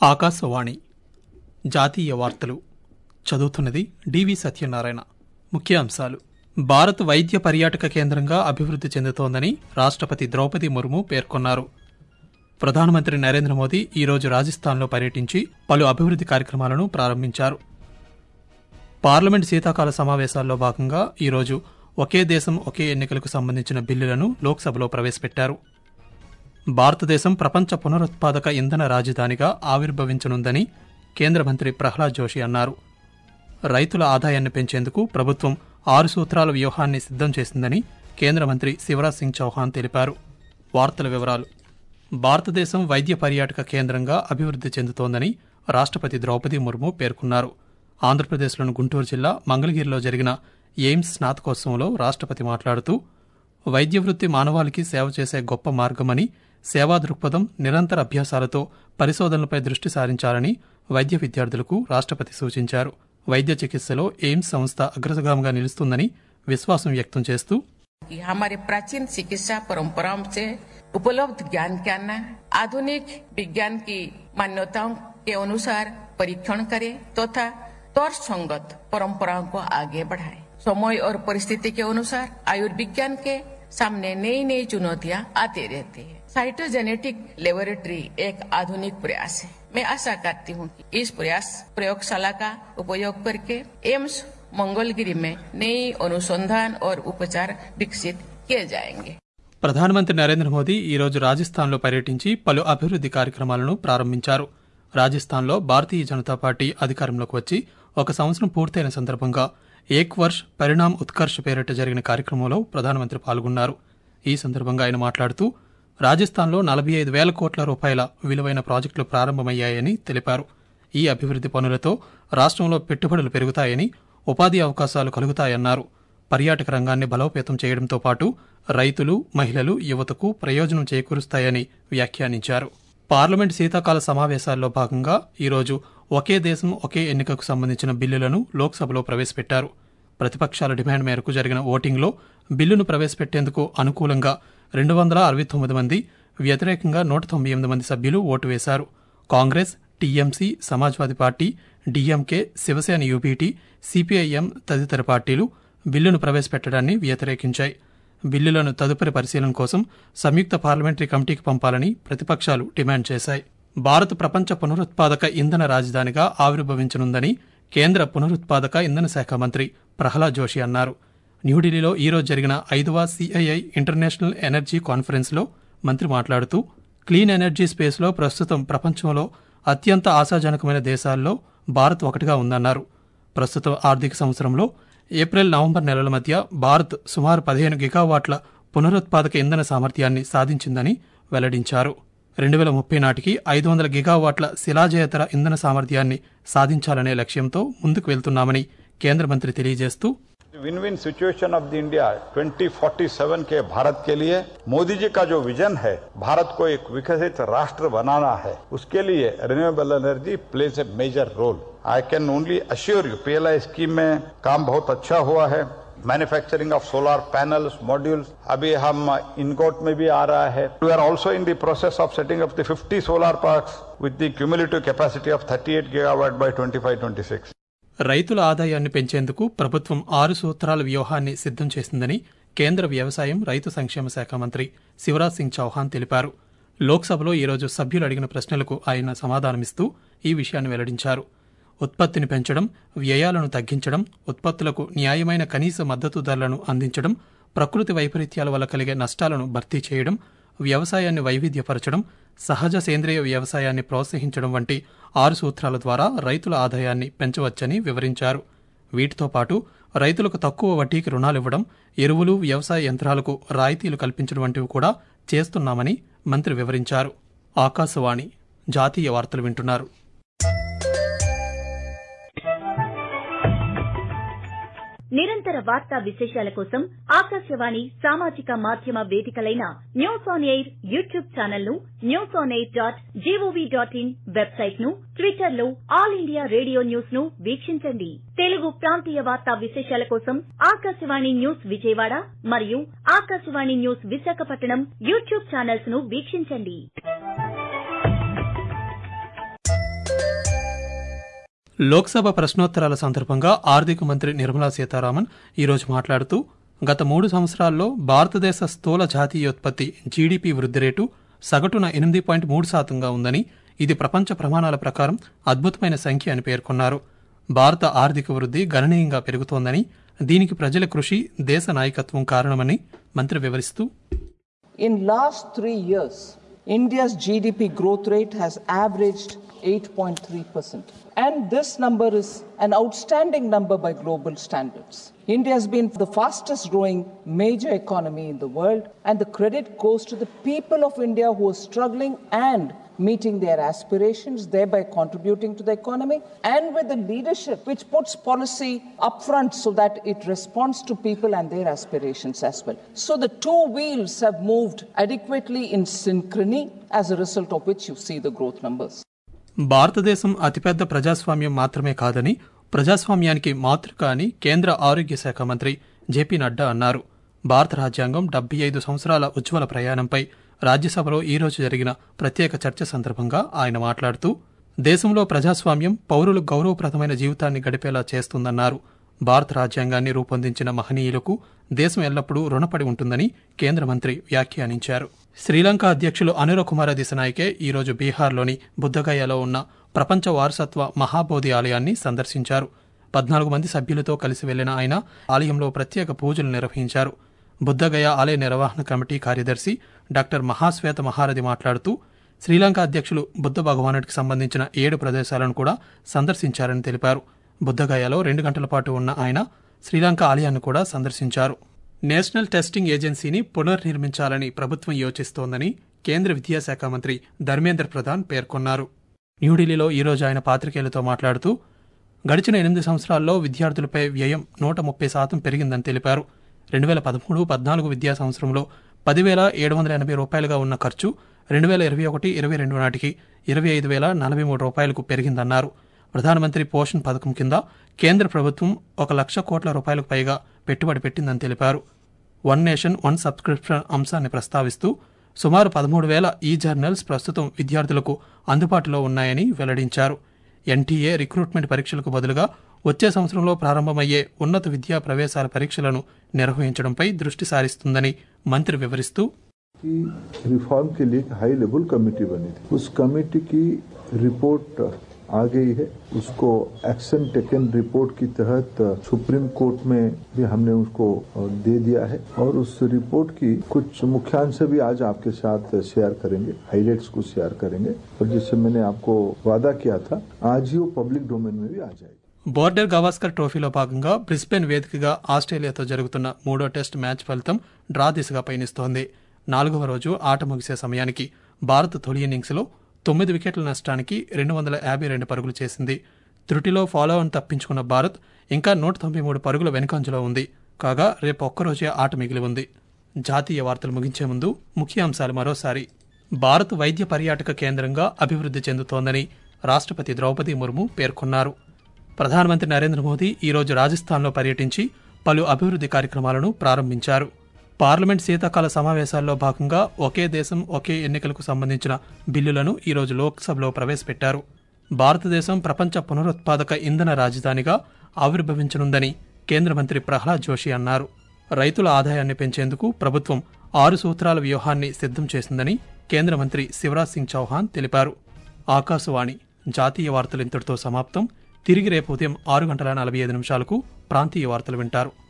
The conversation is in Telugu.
ఆకాశవాణి జాతీయ వార్తలు చదువుతున్నది డివి సత్యనారాయణ ముఖ్యాంశాలు భారత్ వైద్య పర్యాటక కేంద్రంగా అభివృద్ధి చెందుతోందని రాష్ట్రపతి ద్రౌపది ముర్ము పేర్కొన్నారు ప్రధానమంత్రి నరేంద్ర మోదీ ఈరోజు రాజస్థాన్లో పర్యటించి పలు అభివృద్ధి కార్యక్రమాలను ప్రారంభించారు పార్లమెంట్ శీతాకాల సమావేశాల్లో భాగంగా ఈరోజు ఒకే దేశం ఒకే ఎన్నికలకు సంబంధించిన బిల్లులను లోక్సభలో ప్రవేశపెట్టారు భారతదేశం ప్రపంచ పునరుత్పాదక ఇంధన రాజధానిగా ఆవిర్భవించనుందని కేంద్ర మంత్రి ప్రహ్లాద్ జోషి అన్నారు రైతుల ఆదాయాన్ని పెంచేందుకు ప్రభుత్వం ఆరు సూత్రాల వ్యూహాన్ని సిద్ధం చేసిందని కేంద్ర మంత్రి శివరాజ్ సింగ్ చౌహాన్ తెలిపారు వార్తల వివరాలు భారతదేశం వైద్య పర్యాటక కేంద్రంగా అభివృద్ధి చెందుతోందని రాష్ట్రపతి ద్రౌపది ముర్ము పేర్కొన్నారు ఆంధ్రప్రదేశ్లోని గుంటూరు జిల్లా మంగళగిరిలో జరిగిన ఎయిమ్స్ స్నాతకోత్సవంలో రాష్ట్రపతి మాట్లాడుతూ వైద్య వృత్తి మానవాళికి సేవ చేసే గొప్ప మార్గమని సేవా దృక్పథం నిరంతర అభ్యాసాలతో పరిశోధనలపై దృష్టి సారించాలని వైద్య విద్యార్థులకు రాష్ట్రపతి సూచించారు వైద్య చికిత్సలో ఎయిమ్స్ సంస్థ అగ్రగామిగా నిలుస్తుందని విశ్వాసం వ్యక్తం చేస్తూ कि हमारे प्राचीन चिकित्सा परंपराओं से उपलब्ध ज्ञान के आना आधुनिक विज्ञान की मान्यताओं के अनुसार परीक्षण करे तथा तर्क संगत परंपराओं को आगे बढ़ाए समय और परिस्थिति के अनुसार आयुर्विज्ञान के सामने नई नई चुनौतियां आती रहती है साइटोजेनेटिक लेबोरेटरी एक आधुनिक प्रयास है मैं आशा करती हूँ कि इस प्रयास प्रयोगशाला का उपयोग करके एम्स मंगलगिरी में नई अनुसंधान और उपचार विकसित किए जाएंगे ప్రధానమంత్రి నరేంద్ర మోదీ ఈరోజు రాజస్థాన్లో పర్యటించి పలు అభివృద్ధి కార్యక్రమాలను ప్రారంభించారు రాజస్థాన్లో భారతీయ జనతా పార్టీ అధికారంలోకి వచ్చి ఒక సంవత్సరం పూర్తయిన సందర్భంగా ఏక్ వర్ష్ పరిణామ్ ఉత్కర్ష్ పేరిట జరిగిన కార్యక్రమంలో ప్రధానమంత్రి పాల్గొన్నారు ఈ సందర్భంగా ఆయన మాట్లాడుతూ రాజస్థాన్లో నలభై ఐదు వేల కోట్ల రూపాయల విలువైన ప్రాజెక్టులు ప్రారంభమయ్యాయని తెలిపారు ఈ అభివృద్ధి పనులతో రాష్ట్రంలో పెట్టుబడులు పెరుగుతాయని ఉపాధి అవకాశాలు కలుగుతాయన్నారు పర్యాటక రంగాన్ని బలోపేతం చేయడంతో పాటు రైతులు మహిళలు యువతకు ప్రయోజనం చేకూరుస్తాయని వ్యాఖ్యానించారు పార్లమెంట్ శీతాకాల సమావేశాల్లో భాగంగా ఈరోజు ఒకే దేశం ఒకే ఎన్నికకు సంబంధించిన బిల్లులను లోక్సభలో ప్రవేశపెట్టారు ప్రతిపక్షాల డిమాండ్ మేరకు జరిగిన ఓటింగ్లో బిల్లును ప్రవేశపెట్టేందుకు అనుకూలంగా రెండు వందల అరవై తొమ్మిది మంది వ్యతిరేకంగా నూట తొంభై ఎనిమిది మంది సభ్యులు ఓటు వేశారు Congress TMC Samajwadi party DMK Shiv Sena UBT CPIM తదితర పార్టీలు బిల్లును ప్రవేశపెట్టడాన్ని వ్యతిరేకించాయి బిల్లులను తదుపరి పరిశీలన కోసం సంయుక్త పార్లమెంటరీ కమిటీకి పంపాలని ప్రతిపక్షాలు డిమాండ్ చేశాయి భారత్ ప్రపంచ పునరుత్పాదక ఇంధన రాజధానిగా ఆవిర్భవించనుందని కేంద్ర పునరుత్పాదక ఇంధన శాఖ మంత్రి ప్రహ్లాద్ జోషి అన్నారు న్యూఢిల్లీలో ఈరోజు జరిగిన ఐదవ సిఐఐ ఇంటర్నేషనల్ ఎనర్జీ కాన్ఫరెన్స్లో మంత్రి మాట్లాడుతూ క్లీన్ ఎనర్జీ స్పేస్లో ప్రస్తుతం ప్రపంచంలో అత్యంత ఆశాజనకమైన దేశాల్లో భారత్ ఒకటిగా ఉందన్నారు ప్రస్తుత ఆర్థిక సంవత్సరంలో ఏప్రిల్ నవంబర్ నెలల మధ్య భారత్ సుమారు పదిహేను గిగావాట్ల పునరుత్పాదక ఇంధన సామర్థ్యాన్ని సాధించిందని వెల్లడించారు రెండు వేల ముప్పై నాటికి ఐదు వందల గిగావాట్ల శిలాజయేతర ఇంధన సామర్థ్యాన్ని సాధించాలనే లక్ష్యంతో ముందుకు వెళ్తున్నామని కేంద్ర మంత్రి తెలియజేస్తూ win win situation of the India 2047 के भारत के लिए मोदी जी का जो विजन है भारत को एक विकसित राष्ट्र बनाना है उसके लिए renewable energy plays a major role I can only assure you PLI scheme में काम बहुत अच्छा हुआ है manufacturing of solar panels modules अभी हम इनकोट में भी आ रहा है we are also in the process of setting up the 50 solar parks with the cumulative capacity of 38 gigawatt by 25 26 రైతుల ఆదాయాన్ని పెంచేందుకు ప్రభుత్వం ఆరు సూత్రాల వ్యూహాన్ని సిద్ధం చేసిందని కేంద్ర వ్యవసాయం రైతు సంక్షేమ శాఖ మంత్రి శివరాజ్ సింగ్ చౌహాన్ తెలిపారు లోక్సభలో ఈరోజు సభ్యులు అడిగిన ప్రశ్నలకు ఆయన సమాధానమిస్తూ ఈ విషయాన్ని వెల్లడించారు ఉత్పత్తిని పెంచడం వ్యయాలను తగ్గించడం ఉత్పత్తులకు న్యాయమైన కనీస మద్దతు ధరలను అందించడం ప్రకృతి వైపరీత్యాల వల్ల కలిగే నష్టాలను భర్తీ చేయడం వ్యవసాయాన్ని వైవిధ్యపరచడం సహజ సేంద్రియ వ్యవసాయాన్ని ప్రోత్సహించడం వంటి ఆరు సూత్రాల ద్వారా రైతుల ఆదాయాన్ని పెంచవచ్చని వివరించారు వీటితో పాటు రైతులకు తక్కువ వడ్డీకి రుణాలివ్వడం ఎరువులు వ్యవసాయ యంత్రాలకు రాయితీలు కల్పించడం వంటివి కూడా చేస్తున్నామని మంత్రి వివరించారు ఆకాశవాణి జాతీయ వార్తలు వింటున్నారు నిరంతర వార్తా విశేషాల కోసం ఆకాశవాణి సామాజిక మాధ్యమ వేదికలైన news on air YouTube channel ను news on air dot gov dot in website ను ట్విట్టర్ లో ఆల్ ఇండియా రేడియో న్యూస్ ను వీక్షించండి తెలుగు ప్రాంతీయ వార్తా విశేషాల కోసం ఆకాశవాణి న్యూస్ విజయవాడ మరియు Akashvani news Visakhapatnam YouTube channels ను వీక్షించండి లోక్సభ ప్రశ్నోత్తరాల సందర్భంగా ఆర్థిక మంత్రి నిర్మలా సీతారామన్ ఈరోజు మాట్లాడుతూ గత మూడు సంవత్సరాల్లో భారతదేశ స్థూల జాతీయోత్పత్తి జీడీపీ వృద్ధి రేటు సగటున ఎనిమిది పాయింట్ మూడు శాతంగా ఉందని ఇది ప్రపంచ ప్రమాణాల ప్రకారం అద్భుతమైన సంఖ్య అని పేర్కొన్నారు భారత ఆర్థిక వృద్ధి గణనీయంగా పెరుగుతోందని దీనికి ప్రజల కృషి దేశ నాయకత్వం కారణమని మంత్రి వివరిస్తూ In last three years, India's GDP growth rate has averaged 8.3%. And this number is an outstanding number by global standards. India has been the fastest growing major economy in the world, and the credit goes to the people of India who are struggling and meeting their aspirations, thereby contributing to the economy, and with the leadership which puts policy upfront so that it responds to people and their aspirations as well. So the two wheels have moved adequately in synchrony, as a result of which you see the growth numbers. భారతదేశం అతిపెద్ద ప్రజాస్వామ్యం మాత్రమే కాదని ప్రజాస్వామ్యానికి మాతృక అని కేంద్ర ఆరోగ్య శాఖ మంత్రి జేపీ నడ్డా అన్నారు భారత రాజ్యాంగం డెబ్బై ఐదు సంవత్సరాల ఉజ్వల ప్రయాణంపై రాజ్యసభలో ఈ రోజు జరిగిన ప్రత్యేక చర్చ సందర్భంగా ఆయన మాట్లాడుతూ దేశంలో ప్రజాస్వామ్యం పౌరులు గౌరవప్రదమైన జీవితాన్ని గడిపేలా చేస్తుందన్నారు భారత రాజ్యాంగాన్ని రూపొందించిన మహనీయులకు దేశం ఎల్లప్పుడూ రుణపడి ఉంటుందని కేంద్ర మంత్రి వ్యాఖ్యానించారు శ్రీలంక అధ్యక్షులు అనుర కుమార దిశనాయకే ఈరోజు బీహార్లోని బుద్ధగయలో ఉన్న ప్రపంచ వారసత్వ మహాబోధి ఆలయాన్ని సందర్శించారు పద్నాలుగు మంది సభ్యులతో కలిసి వెళ్లిన ఆయన ఆలయంలో ప్రత్యేక పూజలు నిర్వహించారు బుద్ధగయ ఆలయ నిర్వహణ కమిటీ కార్యదర్శి డాక్టర్ మహాశ్వేత మహారథి మాట్లాడుతూ శ్రీలంక అధ్యక్షులు బుద్ధ భగవానుడికి సంబంధించిన ఏడు ప్రదేశాలను కూడా సందర్శించారని తెలిపారు బుద్ధగయలో రెండు గంటల పాటు ఉన్న ఆయన శ్రీలంక ఆలయాన్ని కూడా సందర్శించారు నేషనల్ టెస్టింగ్ ఏజెన్సీని పునర్నిర్మించాలని ప్రభుత్వం యోచిస్తోందని కేంద్ర విద్యాశాఖ మంత్రి ధర్మేంద్ర ప్రధాన్ పేర్కొన్నారు న్యూఢిల్లీలో ఈరోజు ఆయన పాత్రికేయులతో మాట్లాడుతూ గడిచిన ఎనిమిది సంవత్సరాల్లో విద్యార్థులపై వ్యయం నూట ముప్పై శాతం పెరిగిందని తెలిపారు రెండు వేల పదమూడు పద్నాలుగు విద్యా సంవత్సరంలో పదివేల ఏడు వందల ఎనభై రూపాయలుగా ఉన్న ఖర్చు రెండు వేల ఇరవై ఒకటి ఇరవై రెండు నాటికి ఇరవై ఐదు వేల నలభై మూడు రూపాయలకు పెరిగిందన్నారు ప్రధానమంత్రి పోషణ్ పథకం కింద కేంద్ర ప్రభుత్వం ఒక లక్ష కోట్ల రూపాయలకు పైగా పెట్టుబడి పెట్టిందని తెలిపారు వన్ నేషన్ వన్ సబ్స్క్రిప్షన్ అంశాన్ని ప్రస్తావిస్తూ సుమారు పదమూడు వేల ఈ జర్నల్స్ ప్రస్తుతం విద్యార్థులకు అందుబాటులో ఉన్నాయని వెల్లడించారు ఎన్టీఏ రిక్రూట్మెంట్ పరీక్షలకు బదులుగా వచ్చే సంవత్సరంలో ప్రారంభమయ్యే ఉన్నత విద్యా ప్రవేశాల పరీక్షలను నిర్వహించడంపై దృష్టి సారిస్తుందని మంత్రి వివరిస్తూ की रिफॉर्म के लिए एक हाई लेवल कमेटी बनी थी उस कमेटी की रिपोर्ट आ गई है उसको एक्शन टेकन रिपोर्ट की तहत सुप्रीम कोर्ट में भी हमने उसको दे दिया है और उस रिपोर्ट की कुछ मुख्यांश भी आज आपके साथ शेयर करेंगे हाईलाइट्स को शेयर करेंगे और जिससे मैंने आपको वादा किया था आज ही वो पब्लिक डोमेन में भी आ जाएगी బోర్డర్ గవాస్కర్ ట్రోఫీలో భాగంగా బ్రిస్బెన్ వేదికగా ఆస్ట్రేలియాతో జరుగుతున్న మూడో టెస్ట్ మ్యాచ్ ఫలితం డ్రా దిశగా పయనిస్తోంది నాలుగవ రోజు ఆట ముగిసే సమయానికి భారత్ తొలి ఇన్నింగ్స్లో తొమ్మిది వికెట్ల నష్టానికి రెండు వందల యాభై రెండు పరుగులు చేసింది త్రుటిలో ఫాలో ఆన్ తప్పించుకున్న భారత్ ఇంకా నూట తొంభై మూడు పరుగుల వెనుకంజలో ఉంది కాగా రేపు ఒక్కరోజే ఆట మిగిలి ఉంది జాతీయ వార్తలు ముగించే ముందు ముఖ్యాంశాలు మరోసారి భారత్ వైద్య పర్యాటక కేంద్రంగా అభివృద్ధి చెందుతోందని రాష్ట్రపతి ద్రౌపది ముర్ము పేర్కొన్నారు ప్రధానమంత్రి నరేంద్ర మోదీ ఈరోజు రాజస్థాన్లో పర్యటించి పలు అభివృద్ధి కార్యక్రమాలను ప్రారంభించారు పార్లమెంట్ శీతాకాల సమావేశాల్లో భాగంగా ఒకే దేశం ఒకే ఎన్నికలకు సంబంధించిన బిల్లులను ఈరోజు లోక్సభలో ప్రవేశపెట్టారు భారతదేశం ప్రపంచ పునరుత్పాదక ఇంధన రాజధానిగా ఆవిర్భవించనుందని కేంద్ర మంత్రి ప్రహ్లాద్ జోషి అన్నారు రైతుల ఆదాయాన్ని పెంచేందుకు ప్రభుత్వం ఆరు సూత్రాల వ్యూహాన్ని సిద్ధం చేసిందని కేంద్ర మంత్రి శివరాజ్ సింగ్ చౌహాన్ తెలిపారు ఆకాశవాణి జాతీయ వార్తలు ఇంతటితో సమాప్తం తిరిగి రేపు ఉదయం ఆరు గంటల నలభై ఐదు నిమిషాలకు ప్రాంతీయ వార్తలు వింటారు